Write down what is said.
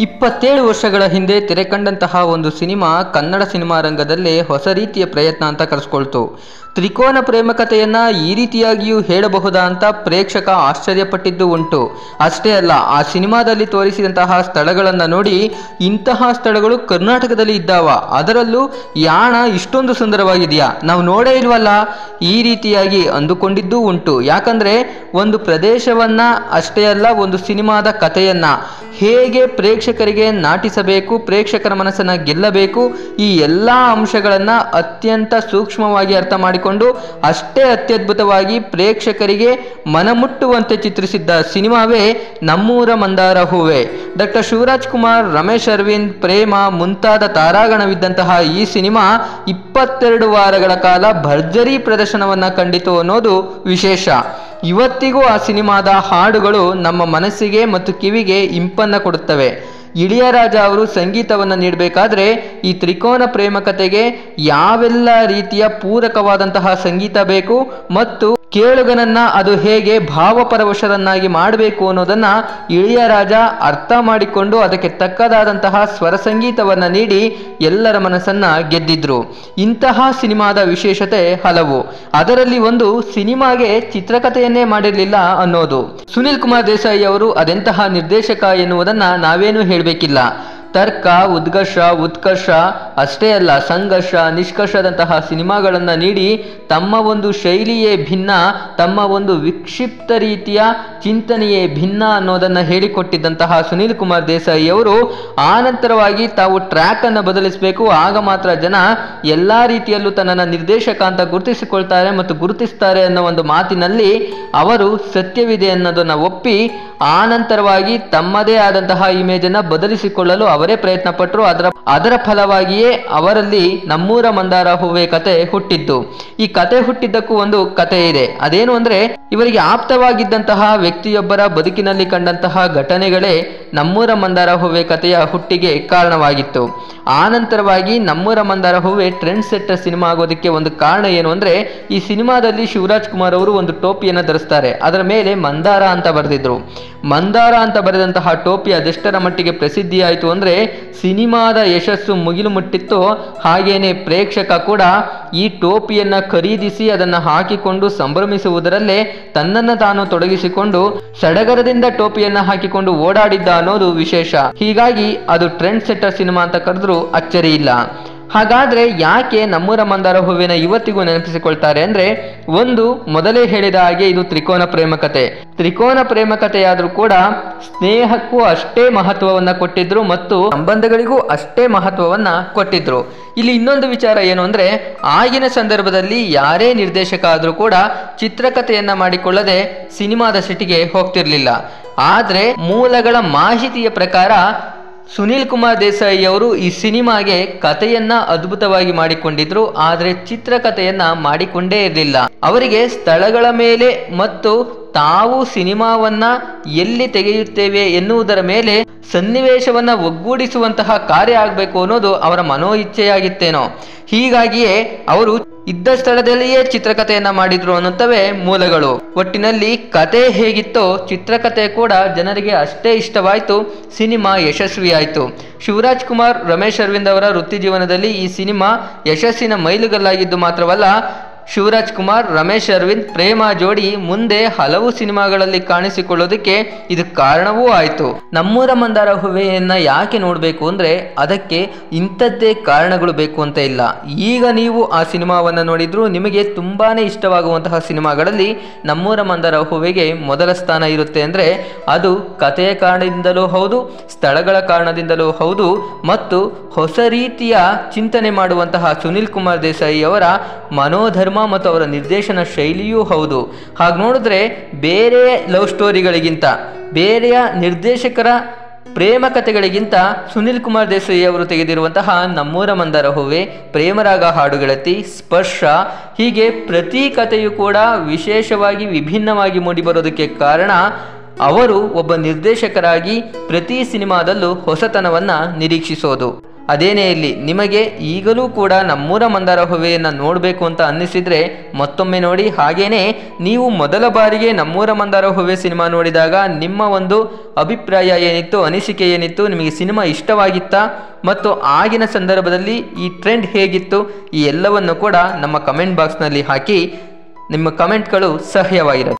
ಇಪ್ಪತ್ತೇಳು ವರ್ಷಗಳ ಹಿಂದೆ ತೆರೆ ಕಂಡಂತಹ ಒಂದು ಸಿನಿಮಾ ಕನ್ನಡ ಸಿನಿಮಾ ರಂಗದಲ್ಲೇ ಹೊಸ ರೀತಿಯ ಪ್ರಯತ್ನ ಅಂತ ಕರೆಸ್ಕೊಳ್ತು ತ್ರಿಕೋನ ಪ್ರೇಮ ಕಥೆಯನ್ನ ಈ ರೀತಿಯಾಗಿಯೂ ಹೇಳಬಹುದಾ ಅಂತ ಪ್ರೇಕ್ಷಕ ಆಶ್ಚರ್ಯಪಟ್ಟಿದ್ದು ಉಂಟು ಅಷ್ಟೇ ಅಲ್ಲ ಆ ಸಿನಿಮಾದಲ್ಲಿ ತೋರಿಸಿದಂತಹ ಸ್ಥಳಗಳನ್ನು ನೋಡಿ ಇಂತಹ ಸ್ಥಳಗಳು ಕರ್ನಾಟಕದಲ್ಲಿ ಇದ್ದಾವ ಅದರಲ್ಲೂ ಯಾಣ ಇಷ್ಟೊಂದು ಸುಂದರವಾಗಿದೆಯಾ ನಾವು ನೋಡೇ ಇಲ್ವಲ್ಲ ಈ ರೀತಿಯಾಗಿ ಅಂದುಕೊಂಡಿದ್ದೂ ಉಂಟು ಯಾಕಂದ್ರೆ ಒಂದು ಪ್ರದೇಶವನ್ನ ಅಷ್ಟೇ ಅಲ್ಲ ಒಂದು ಸಿನಿಮಾದ ಕಥೆಯನ್ನ ಹೇಗೆ ಪ್ರೇಕ್ಷಕರಿಗೆ ನಾಟಿಸಬೇಕು ಪ್ರೇಕ್ಷಕರ ಮನಸ್ಸನ್ನ ಗೆಲ್ಲಬೇಕು ಈ ಎಲ್ಲ ಅಂಶಗಳನ್ನ ಅತ್ಯಂತ ಸೂಕ್ಷ್ಮವಾಗಿ ಅರ್ಥ ಮಾಡಿಕೊಂಡು ಅಷ್ಟೇ ಅತ್ಯದ್ಭುತವಾಗಿ ಪ್ರೇಕ್ಷಕರಿಗೆ ಮನಮುಟ್ಟುವಂತೆ ಚಿತ್ರಿಸಿದ್ದ ಸಿನಿಮಾವೇ ನಮ್ಮೂರ ಮಂದಾರ ಹೂವೆ ಡಾಕ್ಟರ್ ಶಿವರಾಜ್ ಕುಮಾರ್ ರಮೇಶ್ ಅರವಿಂದ್ ಪ್ರೇಮ ಮುಂತಾದ ತಾರಾಗಣವಿದ್ದಂತಹ ಈ ಸಿನಿಮಾ ಇಪ್ಪತ್ತೆರಡು ವಾರಗಳ ಕಾಲ ಭರ್ಜರಿ ಪ್ರದರ್ಶನವನ್ನ ಕಂಡಿತು ಅನ್ನೋದು ವಿಶೇಷ ಇವತ್ತಿಗೂ ಆ ಸಿನಿಮಾದ ಹಾಡುಗಳು ನಮ್ಮ ಮನಸ್ಸಿಗೆ ಮತ್ತು ಕಿವಿಗೆ ಇಂಪನ್ನ ಕೊಡುತ್ತವೆ ಇಳಿಯರಾಜ ಅವರು ಸಂಗೀತವನ್ನು ನೀಡಬೇಕಾದ್ರೆ ಈ ತ್ರಿಕೋನ ಪ್ರೇಮ ಕಥೆಗೆ ಯಾವೆಲ್ಲ ರೀತಿಯ ಪೂರಕವಾದಂತಹ ಸಂಗೀತ ಬೇಕು ಮತ್ತು ಕೇಳುಗನನ್ನ ಅದು ಹೇಗೆ ಭಾವಪರವಶರನ್ನಾಗಿ ಮಾಡಬೇಕು ಅನ್ನೋದನ್ನ ಇಳಿಯರಾಜ ಅರ್ಥ ಮಾಡಿಕೊಂಡು ಅದಕ್ಕೆ ತಕ್ಕದಾದಂತಹ ಸ್ವರ ಸಂಗೀತವನ್ನ ನೀಡಿ ಎಲ್ಲರ ಮನಸ್ಸನ್ನ ಗೆದ್ದಿದ್ರು ಇಂತಹ ಸಿನಿಮಾದ ವಿಶೇಷತೆ ಹಲವು ಅದರಲ್ಲಿ ಒಂದು ಸಿನಿಮಾಗೆ ಚಿತ್ರಕಥೆಯನ್ನೇ ಮಾಡಿರಲಿಲ್ಲ ಅನ್ನೋದು ಸುನಿಲ್ ಕುಮಾರ್ ದೇಸಾಯಿ ಅವರು ಅದೆಂತಹ ನಿರ್ದೇಶಕ ಎನ್ನುವುದನ್ನ ನಾವೇನು ಹೇಳಬೇಕಿಲ್ಲ ತರ್ಕ ಉದ್ಘರ್ಷ ಉತ್ಕರ್ಷ ಅಷ್ಟೇ ಅಲ್ಲ ಸಂಘರ್ಷ ನಿಷ್ಕರ್ಷದಂತಹ ಸಿನಿಮಾಗಳನ್ನು ನೀಡಿ ತಮ್ಮ ಒಂದು ಶೈಲಿಯೇ ಭಿನ್ನ ತಮ್ಮ ಒಂದು ವಿಕ್ಷಿಪ್ತ ರೀತಿಯ ಚಿಂತನೆಯೇ ಭಿನ್ನ ಅನ್ನೋದನ್ನು ಹೇಳಿಕೊಟ್ಟಿದ್ದಂತಹ ಸುನೀಲ್ ಕುಮಾರ್ ದೇಸಾಯಿ ಅವರು ಆನಂತರವಾಗಿ ತಾವು ಟ್ರ್ಯಾಕ್ ಅನ್ನು ಬದಲಿಸಬೇಕು ಆಗ ಮಾತ್ರ ಜನ ಎಲ್ಲ ರೀತಿಯಲ್ಲೂ ತನ್ನನ್ನು ನಿರ್ದೇಶಕ ಅಂತ ಗುರುತಿಸಿಕೊಳ್ತಾರೆ ಮತ್ತು ಗುರುತಿಸ್ತಾರೆ ಅನ್ನೋ ಒಂದು ಮಾತಿನಲ್ಲಿ ಅವರು ಸತ್ಯವಿದೆ ಅನ್ನೋದನ್ನು ಒಪ್ಪಿ ಆನಂತರವಾಗಿ ತಮ್ಮದೇ ಆದಂತಹ ಇಮೇಜನ್ನು ಬದಲಿಸಿಕೊಳ್ಳಲು ಅವರೇ ಪ್ರಯತ್ನ ಪಟ್ಟರು ಅದರ ಅದರ ಫಲವಾಗಿಯೇ ಅವರಲ್ಲಿ ನಮ್ಮೂರ ಮಂದಾರ ಹೂವೆ ಕತೆ ಹುಟ್ಟಿದ್ದು ಈ ಕತೆ ಹುಟ್ಟಿದ್ದಕ್ಕೂ ಒಂದು ಕತೆ ಇದೆ ಅದೇನು ಅಂದ್ರೆ ಇವರಿಗೆ ಆಪ್ತವಾಗಿದ್ದಂತಹ ವ್ಯಕ್ತಿಯೊಬ್ಬರ ಬದುಕಿನಲ್ಲಿ ಕಂಡಂತಹ ಘಟನೆಗಳೇ ನಮ್ಮೂರ ಮಂದಾರ ಹೂವೆ ಕಥೆಯ ಹುಟ್ಟಿಗೆ ಕಾರಣವಾಗಿತ್ತು ಆನಂತರವಾಗಿ ನಮ್ಮೂರ ಮಂದಾರ ಹೂವೆ ಟ್ರೆಂಡ್ ಸೆಟ್ಟರ್ ಸಿನಿಮಾ ಆಗೋದಕ್ಕೆ ಒಂದು ಕಾರಣ ಏನು ಅಂದ್ರೆ ಈ ಸಿನಿಮಾದಲ್ಲಿ ಶಿವರಾಜ್ ಕುಮಾರ್ ಅವರು ಒಂದು ಟೋಪಿಯನ್ನು ಧರಿಸ್ತಾರೆ ಅದರ ಮೇಲೆ ಮಂದಾರ ಅಂತ ಬರೆದಿದ್ರು ಮಂದಾರ ಅಂತ ಬರೆದಂತಹ ಟೋಪಿ ಅದೆಷ್ಟರ ಮಟ್ಟಿಗೆ ಪ್ರಸಿದ್ಧಿ ಆಯಿತು ಅಂದ್ರೆ ಸಿನಿಮಾದ ಯಶಸ್ಸು ಮುಗಿಲು ಮುಟ್ಟಿತ್ತು ಹಾಗೇನೆ ಪ್ರೇಕ್ಷಕ ಕೂಡ ಈ ಟೋಪಿಯನ್ನ ಖರೀದಿಸಿ ಅದನ್ನು ಹಾಕಿಕೊಂಡು ಸಂಭ್ರಮಿಸುವುದರಲ್ಲೇ ತನ್ನನ್ನು ತಾನು ತೊಡಗಿಸಿಕೊಂಡು ಸಡಗರದಿಂದ ಟೋಪಿಯನ್ನ ಹಾಕಿಕೊಂಡು ಓಡಾಡಿದ್ದ ಅನ್ನೋದು ವಿಶೇಷ ಹೀಗಾಗಿ ಅದು ಟ್ರೆಂಡ್ ಸೆಟ್ಟರ್ ಸಿನಿಮಾ ಅಂತ ಕರೆದ್ರೂ ಅಚ್ಚರಿ ಇಲ್ಲ ಹಾಗಾದ್ರೆ ಯಾಕೆ ನಮ್ಮೂರ ಮಂದಾರ ಹೂವಿನ ಇವತ್ತಿಗೂ ನೆನಪಿಸಿಕೊಳ್ತಾರೆ ಅಂದ್ರೆ ಒಂದು ಮೊದಲೇ ಹೇಳಿದ ಹಾಗೆ ಇದು ತ್ರಿಕೋನ ಪ್ರೇಮ ಕಥೆ ತ್ರಿಕೋನ ಪ್ರೇಮ ಕಥೆಯಾದ್ರೂ ಕೂಡ ಸ್ನೇಹಕ್ಕೂ ಅಷ್ಟೇ ಮಹತ್ವವನ್ನ ಕೊಟ್ಟಿದ್ರು ಮತ್ತು ಸಂಬಂಧಗಳಿಗೂ ಅಷ್ಟೇ ಮಹತ್ವವನ್ನ ಕೊಟ್ಟಿದ್ರು ಇಲ್ಲಿ ಇನ್ನೊಂದು ವಿಚಾರ ಏನು ಅಂದ್ರೆ ಆಗಿನ ಸಂದರ್ಭದಲ್ಲಿ ಯಾರೇ ನಿರ್ದೇಶಕ ಆದ್ರೂ ಕೂಡ ಚಿತ್ರಕಥೆಯನ್ನ ಮಾಡಿಕೊಳ್ಳದೆ ಸಿನಿಮಾದ ಸಿಟಿಗೆ ಹೋಗ್ತಿರ್ಲಿಲ್ಲ ಆದ್ರೆ ಮೂಲಗಳ ಮಾಹಿತಿಯ ಪ್ರಕಾರ ಸುನೀಲ್ ಕುಮಾರ್ ದೇಸಾಯಿ ಅವರು ಈ ಸಿನಿಮಾಗೆ ಕಥೆಯನ್ನ ಅದ್ಭುತವಾಗಿ ಮಾಡಿಕೊಂಡಿದ್ರು ಆದರೆ ಚಿತ್ರಕಥೆಯನ್ನ ಮಾಡಿಕೊಂಡೇ ಇರಲಿಲ್ಲ ಅವರಿಗೆ ಸ್ಥಳಗಳ ಮೇಲೆ ಮತ್ತು ತಾವು ಸಿನಿಮಾವನ್ನ ಎಲ್ಲಿ ತೆಗೆಯುತ್ತೇವೆ ಎನ್ನುವುದರ ಮೇಲೆ ಸನ್ನಿವೇಶವನ್ನ ಒಗ್ಗೂಡಿಸುವಂತಹ ಕಾರ್ಯ ಆಗಬೇಕು ಅನ್ನೋದು ಅವರ ಮನೋ ಇಚ್ಛೆಯಾಗಿತ್ತೇನೋ ಹೀಗಾಗಿಯೇ ಅವರು ಇದ್ದ ಸ್ಥಳದಲ್ಲಿಯೇ ಚಿತ್ರಕಥೆಯನ್ನ ಮಾಡಿದ್ರು ಅನ್ನುತ್ತವೆ ಮೂಲಗಳು ಒಟ್ಟಿನಲ್ಲಿ ಕತೆ ಹೇಗಿತ್ತೋ ಚಿತ್ರಕಥೆ ಕೂಡ ಜನರಿಗೆ ಅಷ್ಟೇ ಇಷ್ಟವಾಯಿತು ಸಿನಿಮಾ ಯಶಸ್ವಿಯಾಯಿತು ಶಿವರಾಜ್ ಕುಮಾರ್ ರಮೇಶ್ ಅರವಿಂದ್ ಅವರ ವೃತ್ತಿ ಜೀವನದಲ್ಲಿ ಈ ಸಿನಿಮಾ ಯಶಸ್ಸಿನ ಮೈಲುಗಲ್ಲಾಗಿದ್ದು ಮಾತ್ರವಲ್ಲ ಶಿವರಾಜ್ ಕುಮಾರ್ ರಮೇಶ್ ಅರವಿಂದ್ ಪ್ರೇಮ ಜೋಡಿ ಮುಂದೆ ಹಲವು ಸಿನಿಮಾಗಳಲ್ಲಿ ಕಾಣಿಸಿಕೊಳ್ಳೋದಕ್ಕೆ ಇದು ಕಾರಣವೂ ಆಯಿತು ನಮ್ಮೂರ ಮಂದಾರ ಹೂವೆಯನ್ನ ಯಾಕೆ ನೋಡಬೇಕು ಅಂದ್ರೆ ಅದಕ್ಕೆ ಇಂಥದ್ದೇ ಕಾರಣಗಳು ಬೇಕು ಅಂತ ಇಲ್ಲ ಈಗ ನೀವು ಆ ಸಿನಿಮಾವನ್ನು ನೋಡಿದ್ರು ನಿಮಗೆ ತುಂಬಾನೇ ಇಷ್ಟವಾಗುವಂತಹ ಸಿನಿಮಾಗಳಲ್ಲಿ ನಮ್ಮೂರ ಮಂದಾರ ಹೂವೆಗೆ ಮೊದಲ ಸ್ಥಾನ ಇರುತ್ತೆ ಅಂದ್ರೆ ಅದು ಕಥೆಯ ಕಾರಣದಿಂದಲೂ ಹೌದು ಸ್ಥಳಗಳ ಕಾರಣದಿಂದಲೂ ಹೌದು ಮತ್ತು ಹೊಸ ರೀತಿಯ ಚಿಂತನೆ ಮಾಡುವಂತಹ ಸುನಿಲ್ ಕುಮಾರ್ ದೇಸಾಯಿ ಅವರ ಮನೋಧರ್ಮ ಮತ್ತು ಅವರ ನಿರ್ದೇಶನ ಶೈಲಿಯೂ ಹೌದು ಹಾಗೆ ನೋಡಿದ್ರೆ ಬೇರೆ ಲವ್ ಸ್ಟೋರಿಗಳಿಗಿಂತ ಬೇರೆಯ ನಿರ್ದೇಶಕರ ಪ್ರೇಮ ಕಥೆಗಳಿಗಿಂತ ಸುನಿಲ್ ಕುಮಾರ್ ದೇಸಾಯಿ ಅವರು ತೆಗೆದಿರುವಂತಹ ನಮ್ಮೂರ ಮಂದಾರ ಹೂವೆ ಪ್ರೇಮರಾಗ ಹಾಡುಗಳತಿ ಸ್ಪರ್ಶ ಹೀಗೆ ಪ್ರತಿ ಕಥೆಯು ಕೂಡ ವಿಶೇಷವಾಗಿ ವಿಭಿನ್ನವಾಗಿ ಮೂಡಿಬರೋದಕ್ಕೆ ಕಾರಣ ಅವರು ಒಬ್ಬ ನಿರ್ದೇಶಕರಾಗಿ ಪ್ರತಿ ಸಿನಿಮಾದಲ್ಲೂ ಹೊಸತನವನ್ನ ನಿರೀಕ್ಷಿಸೋದು ಅದೇನೇ ಇಲ್ಲಿ ನಿಮಗೆ ಈಗಲೂ ಕೂಡ ನಮ್ಮೂರ ಮಂದಾರ ಹೂವೆಯನ್ನು ನೋಡಬೇಕು ಅಂತ ಅನ್ನಿಸಿದರೆ ಮತ್ತೊಮ್ಮೆ ನೋಡಿ ಹಾಗೇನೇ ನೀವು ಮೊದಲ ಬಾರಿಗೆ ನಮ್ಮೂರ ಮಂದಾರ ಹೂವೆ ಸಿನಿಮಾ ನೋಡಿದಾಗ ನಿಮ್ಮ ಒಂದು ಅಭಿಪ್ರಾಯ ಏನಿತ್ತು ಅನಿಸಿಕೆ ಏನಿತ್ತು ನಿಮಗೆ ಸಿನಿಮಾ ಇಷ್ಟವಾಗಿತ್ತಾ ಮತ್ತು ಆಗಿನ ಸಂದರ್ಭದಲ್ಲಿ ಈ ಟ್ರೆಂಡ್ ಹೇಗಿತ್ತು ಈ ಎಲ್ಲವನ್ನು ಕೂಡ ನಮ್ಮ ಕಮೆಂಟ್ ಬಾಕ್ಸ್ನಲ್ಲಿ ಹಾಕಿ ನಿಮ್ಮ ಕಮೆಂಟ್ಗಳು ಸಹ್ಯವಾಗಿರುತ್ತೆ